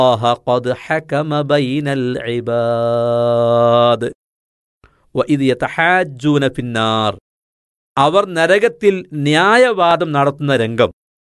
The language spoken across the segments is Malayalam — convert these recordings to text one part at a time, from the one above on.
الله قد حكم بين العباد وإذ يتحاجون في النار അവർ നരകത്തിൽ ന്യായവാദം നടത്തുന്ന രംഗം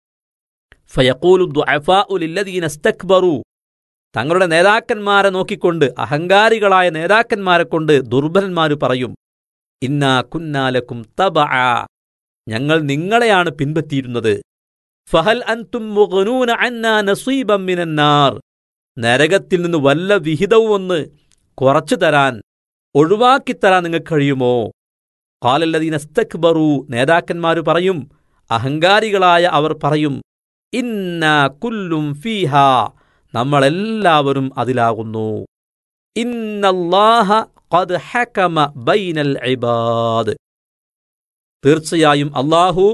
ഫയഖൂലു ദുഅഫാഉ ലില്ലദീന ഇസ്തക്ബറു തങ്ങളുടെ നേതാക്കന്മാരെ നോക്കിക്കൊണ്ട് അഹങ്കാരികളായ നേതാക്കന്മാരെ കൊണ്ട് ദുർബലന്മാര് പറയും ഇന്നാ കുന്നാലക്കും തബഅ ഞങ്ങൾ നിങ്ങളെയാണ് പിൻപറ്റിയിരുന്നത് ഫഹൽ അൻതും മുഗ്നൂന അന്നാ നസീബം മിനന്നാർ നരകത്തിൽ നിന്ന് വല്ല വിഹിതവും ഒന്ന് കുറച്ചു തരാൻ ഒഴിവാക്കിത്തരാൻ നിങ്ങൾക്ക് കഴിയുമോ കാലല്ലദീന സ്തക്ബറു നേതാക്കന്മാര് പറയും അഹങ്കാരികളായ അവർ പറയും ഇന്ന കുല്ലും ഫീഹ നമ്മളെല്ലാവരും അതിലാകുന്നു ഇന്നല്ലാഹ ഖദ് ഹകമ ബൈനൽ ഇബാദ് തീർച്ചയായും അള്ളാഹു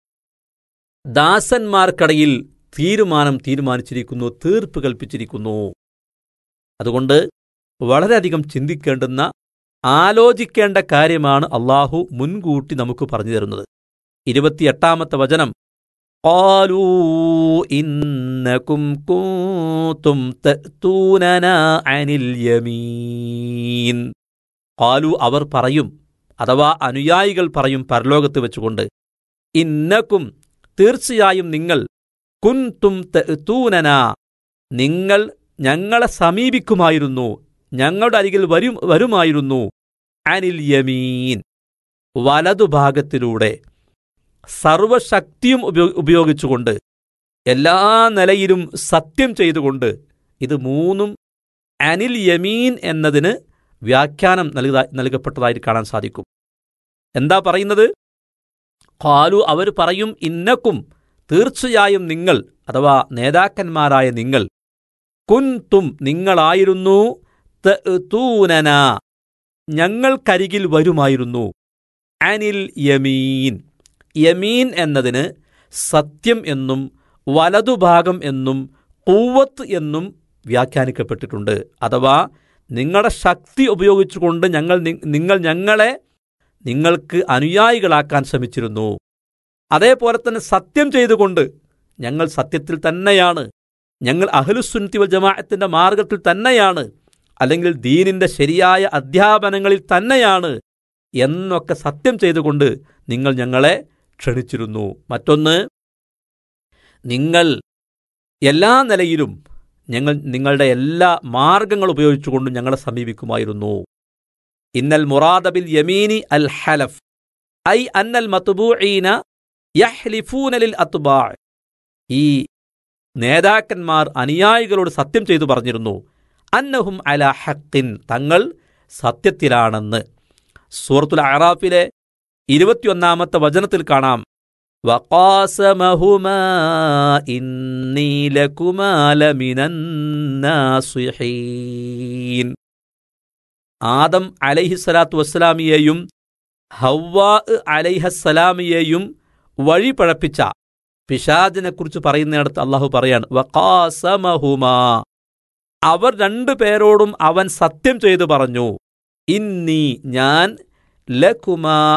ദാസന്മാർക്കിടയിൽ തീരുമാനം തീരുമാനിച്ചിരിക്കുന്നു തീർപ്പ് കൽപ്പിച്ചിരിക്കുന്നു അതുകൊണ്ട് വളരെയധികം ചിന്തിക്കേണ്ടുന്ന ആലോചിക്കേണ്ട കാര്യമാണ് അള്ളാഹു മുൻകൂട്ടി നമുക്ക് പറഞ്ഞു തരുന്നത് ഇരുപത്തിയെട്ടാമത്തെ വചനം قالوا إنكم كنتم تأتوننا عن اليمين قالوا അവർ പറയും അഥവാ അനുയായികൾ പറയും പരലോകത്ത് വെച്ചുകൊണ്ട് ഇന്നക്കും തീർച്ചയായും നിങ്ങൾ കുൻതും തൂനന നിങ്ങൾ ഞങ്ങളെ സമീപിക്കുമായിരുന്നു ഞങ്ങളുടെ അരികിൽ വരും വരുമായിരുന്നു അനിൽ യമീൻ വലതുഭാഗത്തിലൂടെ സർവശക്തിയും ഉപയോ- ഉപയോഗിച്ചുകൊണ്ട് എല്ലാ നിലയിലും സത്യം ചെയ്തുകൊണ്ട് ഇത് മൂന്നും അനിൽ യമീൻ എന്നതിന് വ്യാഖ്യാനം നൽകുക നൽകപ്പെട്ടതായിട്ട് കാണാൻ സാധിക്കും എന്താ പറയുന്നത് ഖാലു അവർ പറയും ഇന്നക്കും തീർച്ചയായും നിങ്ങൾ അഥവാ നേതാക്കന്മാരായ നിങ്ങൾ കുൻതും നിങ്ങളായിരുന്നു തൂനന ഞങ്ങൾക്കരികിൽ വരുമായിരുന്നു അനിൽ യമീൻ യമീൻ എന്നതിന് സത്യം എന്നും വലതുഭാഗം എന്നും കൂവത്ത് എന്നും വ്യാഖ്യാനിക്കപ്പെട്ടിട്ടുണ്ട് അഥവാ നിങ്ങളുടെ ശക്തി ഉപയോഗിച്ചുകൊണ്ട് ഞങ്ങൾ നി- നിങ്ങൾ ഞങ്ങളെ നിങ്ങൾക്ക് അനുയായികളാക്കാൻ ശ്രമിച്ചിരുന്നു അതേപോലെ തന്നെ സത്യം ചെയ്തുകൊണ്ട് ഞങ്ങൾ സത്യത്തിൽ തന്നെയാണ് ഞങ്ങൾ അഹ്ലുസുന്നത്തി വൽ ജമാഅത്തിന്റെ മാർഗത്തിൽ തന്നെയാണ് അല്ലെങ്കിൽ ദീനിന്റെ ശരിയായ അധ്യാപനങ്ങളിൽ തന്നെയാണ് എന്നൊക്കെ സത്യം ചെയ്തുകൊണ്ട് നിങ്ങൾ ഞങ്ങളെ ക്ഷണിച്ചിരുന്നു മറ്റൊന്ന് നിങ്ങൾ എല്ലാ നിലയിലും ഞങ്ങൾ നിങ്ങളുടെ എല്ലാ മാർഗങ്ങൾ ഉപയോഗിച്ചുകൊണ്ടും ഞങ്ങളെ സമീപിക്കുമായിരുന്നു ഇന്നൽ മുറാദബിൽ യമീനി അൽ ഹലഫ് ഐ അന്നൽ മത്തുബൂഈന യഹ്ലിഫൂനലിൽ അത്തുബാ ഈ നേതാക്കന്മാർ അനുയായികളോട് സത്യം ചെയ്തു പറഞ്ഞിരുന്നു അന്നഹും അല ഹക്കിൻ തങ്ങൾ സത്യത്തിലാണെന്ന് സൂറത്തുൽ അറാഫിലെ ഇരുപത്തിയൊന്നാമത്തെ വചനത്തിൽ കാണാം വഖാസമഹുമാ ഇന്നി ലകുമാ ലമിനന്നാസിഹീൻ ആദം അലൈഹിസ്സലാത്തു വസ്സലാമിയെയും ഹവ്വാ അലൈഹസ്സലാമിയെയും വഴി പഴപ്പിച്ച പിശാദിനെക്കുറിച്ച് പറയുന്നിടത്ത് അള്ളാഹു പറയാണ് വഖാസമഹുമാ അവർ രണ്ടു പേരോടും അവൻ സത്യം ചെയ്തു പറഞ്ഞു ഇന്നി ഞാൻ ലകുമാ